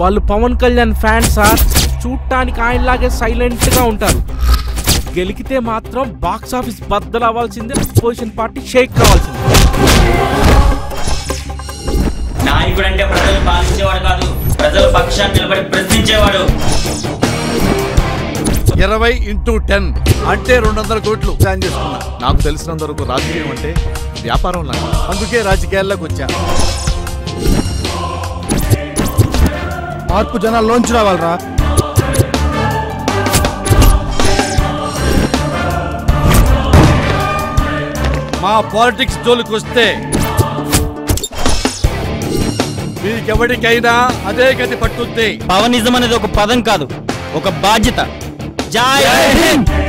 వాళ్ళు Pawan Kalyan fans sir చూడటానికి ఆయనలాగే silent గా ఉంటారు గెలికితే మాత్రం బాక్స్ ఆఫీస్ బద్దలు అవ్వాల్సిందే పొజిషన్ పార్టీ షేక్ కావాల్సిందే నాయకుడు అంటే ప్రజలు పాలించేవాడు కాదు ప్రజల పక్షాన్ని నిలబడి ప్రశ్నించేవాడు ఇరవై ఇంటూ టెన్ అంటే రెండు వందల కోట్లు ప్లాన్ చేసుకున్నా నాకు తెలిసినంత వరకు రాజకీయం అంటే వ్యాపారం లాగా అందుకే రాజకీయాల్లోకి వచ్చా మార్పు జనాల్లోంచి రావాలరా మా పాలిటిక్స్ జోలికి వస్తే మీకెవరికైనా అదే గతి పట్టుద్ది పవనిజం అనేది ఒక పదం కాదు ఒక బాధ్యత జై హింద్